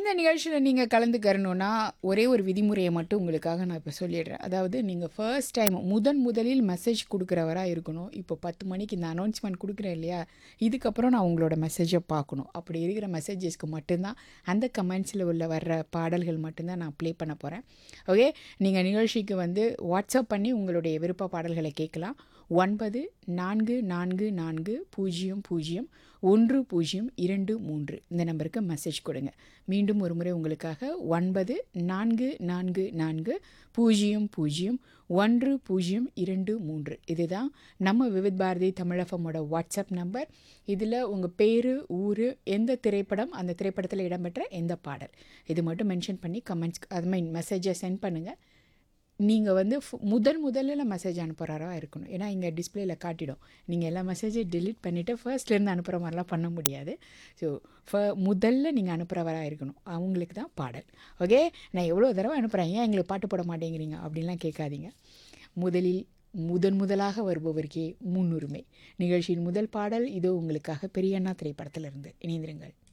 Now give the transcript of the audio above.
இந்த நிகழ்ச்சியில் நீங்கள் கலந்துக்கிறணுன்னா ஒரே ஒரு விதிமுறையை மட்டும் உங்களுக்காக நான் இப்போ சொல்லிடுறேன் அதாவது நீங்கள் ஃபர்ஸ்ட் டைம் முதன் முதலில் மெசேஜ் கொடுக்குறவராக இருக்கணும் இப்போ பத்து மணிக்கு இந்த அனௌன்ஸ்மெண்ட் கொடுக்குறேன் இல்லையா இதுக்கப்புறம் நான் உங்களோட மெசேஜை பார்க்கணும் அப்படி இருக்கிற மெசேஜஸ்க்கு மட்டும்தான் அந்த கமெண்ட்ஸில் உள்ள வர்ற பாடல்கள் மட்டும்தான் நான் ப்ளே பண்ண போகிறேன் ஓகே நீங்கள் நிகழ்ச்சிக்கு வந்து வாட்ஸ்அப் பண்ணி உங்களுடைய விருப்ப பாடல்களை கேட்கலாம் ஒன்பது நான்கு நான்கு நான்கு பூஜ்ஜியம் பூஜ்ஜியம் ஒன்று பூஜ்ஜியம் இரண்டு மூன்று இந்த நம்பருக்கு மெசேஜ் கொடுங்க மீண்டும் ஒரு முறை உங்களுக்காக ஒன்பது நான்கு நான்கு நான்கு பூஜ்ஜியம் பூஜ்ஜியம் ஒன்று பூஜ்ஜியம் இரண்டு மூன்று இதுதான் நம்ம விவித் பாரதி தமிழஃபமோட வாட்ஸ்அப் நம்பர் இதில் உங்கள் பேர் ஊர் எந்த திரைப்படம் அந்த திரைப்படத்தில் இடம்பெற்ற எந்த பாடல் இது மட்டும் மென்ஷன் பண்ணி கமெண்ட்ஸ் அது மீன் மெசேஜை சென்ட் பண்ணுங்கள் நீங்கள் வந்து ஃபு- முதல் முதல்ல மெசேஜ் அனுப்புகிறாரா இருக்கணும் ஏன்னா இங்கே டிஸ்பிளேல காட்டிடும் நீங்கள் எல்லா மெசேஜையும் delete பண்ணிவிட்டு ஃபர்ஸ்ட்லேருந்து அனுப்புகிற மாதிரிலாம் பண்ண முடியாது ஸோ ஃப முதல்ல நீங்கள் அனுப்புகிறவராக இருக்கணும் அவங்களுக்கு தான் பாடல் ஓகே நான் எவ்வளோ தடவை அனுப்புகிறேன் ஏன் எங்களுக்கு பாட்டு போட மாட்டேங்கிறீங்க அப்படின்லாம் கேட்காதீங்க முதலில் முதன் முதலாக வருபவருக்கே முன்னுரிமை நிகழ்ச்சியின் முதல் பாடல் இதோ உங்களுக்காக பெரியண்ணா திரைப்படத்திலிருந்து இணைந்திருங்கள்